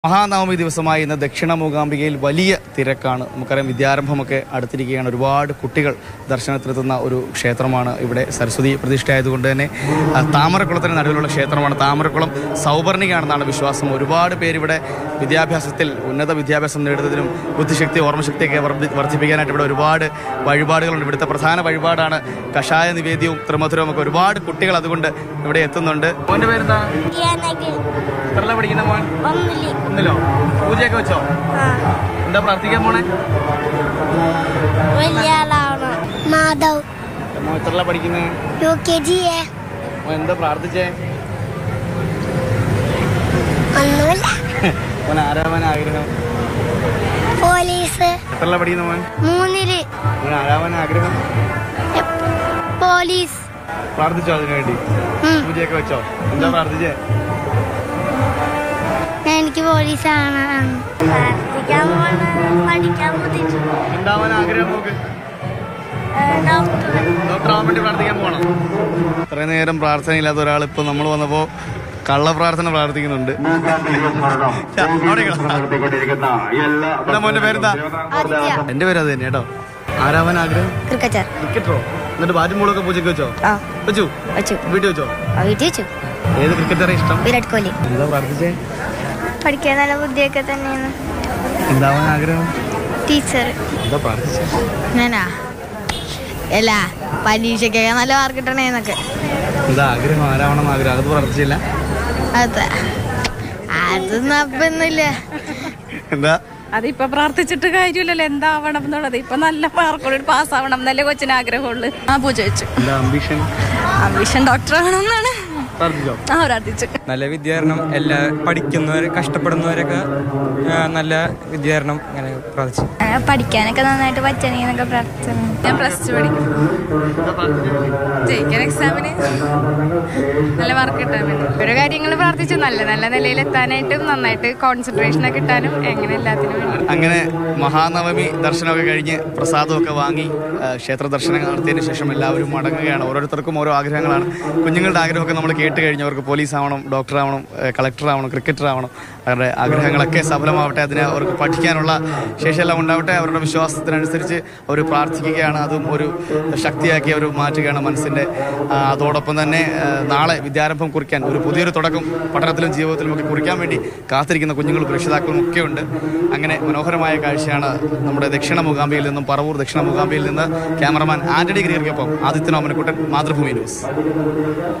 മഹാനവമി ദിവസമായി ഇന്ന് ദക്ഷിണ മൂകാംബികയിൽ വലിയ തിരക്കാണ് നമുക്കറിയാം വിദ്യാരംഭമൊക്കെ അടുത്തിരിക്കുകയാണ് ഒരുപാട് കുട്ടികൾ ദർശനത്തിനെത്തുന്ന ഒരു ക്ഷേത്രമാണ് ഇവിടെ സരസ്വതി പ്രതിഷ്ഠയായതുകൊണ്ട് തന്നെ ആ, താമരക്കുളത്തിന് നടുവിലുള്ള ക്ഷേത്രമാണ് താമരക്കുളം സൗവർണികയാണെന്നാണ് വിശ്വാസം ഒരുപാട് പേര് ഇവിടെ വിദ്യാഭ്യാസത്തിൽ ഉന്നത വിദ്യാഭ്യാസം നേടുന്നതിനും ബുദ്ധിശക്തി ഓർമ്മശക്തിയൊക്കെ വർദ്ധി- വർദ്ധിപ്പിക്കാനായിട്ട് ഇവിടെ ഒരുപാട് വഴിപാടുകളുണ്ട് ഇവിടുത്തെ പ്രധാന വഴിപാടാണ് കഷായ നിവേദ്യവും ത്രിമധുരവും ഒക്കെ ഒരുപാട് കുട്ടികൾ അതുകൊണ്ട് ഇവിടെ എത്തുന്നുണ്ട് മോന്റെ പേരെന്താ ധ്യാനക്ക് എത്ര പഠിക്കുന്ന മോൻ ഒന്നില് ഒന്നിലോ പൂജയൊക്കെ വെച്ചോ ആ എന്താ പ്രാർത്ഥിക്കാൻ പോണേ വലിയ ആളാവണം മാധവ് മോൻ എത്ര പഠിക്കുന്നേ യു കെ ജി എ മോൻ എന്താ പ്രാർത്ഥിച്ചേ ഒന്നുമില്ല മോൻ ആരാവാൻ ആഗ്രഹം പോലീസ് എത്ര പഠിക്കുന്ന മോൻ മൂന്നില് മോൻ ആരാവാൻ ആഗ്രഹം പോലീസ് പ്രാർത്ഥിച്ചോ അതിനു വേണ്ടി ഉം. പൂജയൊക്കെ വെച്ചോ എന്താ പ്രാർത്ഥിച്ചേ എനിക്ക് പോലീസ് ആണ് പ്രാർത്ഥിക്കാൻ പോണ പഠിക്കാൻ ബുദ്ധിമുട്ട് എന്താവാൻ ആഗ്രഹം നോക്ക് ഡോക്ടർ ഡോക്ടർ ആവാൻ വേണ്ടി പ്രാർത്ഥിക്കാൻ പോകണം ഇത്രയും നേരം പ്രാർത്ഥനയില്ലാത്ത ഒരാൾ ഇപ്പൊ നമ്മൾ വന്നപ്പോ കള്ള പ്രാർത്ഥന പ്രാർത്ഥിക്കുന്നുണ്ട് അവിടെ കേട്ടോ. എന്താ മോന്റെ പേരെന്താ ആദിത്യ എന്റെ പേര് അത് തന്നെ കേട്ടോ ആരാവാൻ ആഗ്രഹം ക്രിക്കറ്റർ ക്രിക്കറ്ററോ എന്നിട്ട് ബാറ്റും ബോളൊക്കെ പൂജയ്ക്ക് വെച്ചോ ആ വെച്ചു വെച്ചു വീട്ടിൽ വെച്ചോ ആ വീട്ടിൽ വെച്ചു ഏത് ക്രിക്കറ്ററെ ഇഷ്ടം വിരാട് കോഹ്ലി എന്താ പ്രാർത്ഥിച്ചേ പഠിക്കാൻ നല്ല ബുദ്ധിയൊക്കെ തന്നെയാണ് എന്താവാൻ ആഗ്രഹം ടീച്ചർ എന്താ പ്രാർത്ഥിച്ചേ ഞാനാ അല്ല പരീക്ഷയ്ക്കൊക്കെ നല്ല മാർക്ക് കിട്ടണേന്നൊക്കെ എന്താ ആഗ്രഹം ആരാവണം എന്ന് ആഗ്രഹം അത് പ്രാർത്ഥിച്ചില്ല അതെ അതൊന്നും അപ്പൊന്നുമില്ല എന്താ അതിപ്പോ പ്രാർത്ഥിച്ചിട്ട് കാര്യമില്ലല്ലോ എന്താവണം എന്നുള്ളത് ഇപ്പൊ നല്ല മാർക്കോട് പാസ്സാവണം എന്നല്ലേ കൊച്ചിന് ആഗ്രഹമുള്ളു ആ പൂജ വെച്ചു എന്താ അംബിഷൻ അംബിഷൻ ഡോക്ടർ ആവണം എന്നാണ് പ്രാർത്ഥിച്ചോ ആ പ്രാർത്ഥിച്ചു നല്ല വിദ്യാഭരണം എല്ലാ പഠിക്കുന്നവർ കഷ്ടപ്പെടുന്നവരൊക്കെ ആ, നല്ല വിദ്യാഭരണം അങ്ങനെ പ്രാർത്ഥിച്ചു പഠിക്കാനൊക്കെ നന്നായിട്ട് പറ്റണേന്നൊക്കെ പ്രാർത്ഥന ഞാൻ പ്ലസ് ടു പഠിക്കും ജയിക്കാൻ എക്സാമിന് നല്ല മാർക്ക് കിട്ടാൻ വേണ്ടി ഓരോ കാര്യങ്ങൾ പ്രാർത്ഥിച്ചു നല്ല നല്ല നിലയിൽ എത്താനായിട്ടും നന്നായിട്ട് കോൺസെൻട്രേഷൻ ഒക്കെ കിട്ടാനും എങ്ങനെ എല്ലാത്തിനും വേണ്ടി അങ്ങനെ മഹാനവമി ദർശനമൊക്കെ കഴിഞ്ഞ് പ്രസാദമൊക്കെ വാങ്ങി ആ, ക്ഷേത്ര ദർശനം നടത്തിയതിന് ശേഷം എല്ലാവരും മടങ്ങുകയാണ് ഓരോരുത്തർക്കും ഓരോ ആഗ്രഹങ്ങളാണ് കുഞ്ഞുങ്ങളുടെ ആഗ്രഹമൊക്കെ നമ്മൾ കേട്ട് കഴിഞ്ഞവർക്ക് പോലീസ് ആവണം ഡോക്ടർ ആവണം കളക്ടർ ആവണം ക്രിക്കറ്റർ ആവണം അവരുടെ ആഗ്രഹങ്ങളൊക്കെ സഫലമാവട്ടെ അതിന് അവർക്ക് പഠിക്കാനുള്ള ശേഷിയെല്ലാം ഉണ്ടാവട്ടെ അവരുടെ വിശ്വാസത്തിനനുസരിച്ച് അവർ പ്രാർത്ഥിക്കുകയാണ് അതും ഒരു ശക്തിയാക്കി അവർ മാറ്റുകയാണ് മനസ്സിൻ്റെ ആ, അതോടൊപ്പം തന്നെ ആ, നാളെ വിദ്യാരംഭം കുറിക്കാൻ ഒരു പുതിയൊരു തുടക്കം പഠനത്തിലും ജീവിതത്തിലും ഒക്കെ കുറിക്കാൻ വേണ്ടി കാത്തിരിക്കുന്ന കുഞ്ഞുങ്ങളും രക്ഷിതാക്കളും ഒക്കെ ഉണ്ട് അങ്ങനെ മനോഹരമായ കാഴ്ചയാണ് നമ്മുടെ ദക്ഷിണ മൂകാംബിയിൽ നിന്നും പറവൂർ ദക്ഷിണ മൂകാംബിയിൽ നിന്ന് ക്യാമറമാൻ ആന്റണി ഗ്രീർക്കൊപ്പം ആദിത്യനോമനക്കുട്ടൻ മാതൃഭൂമി ന്യൂസ്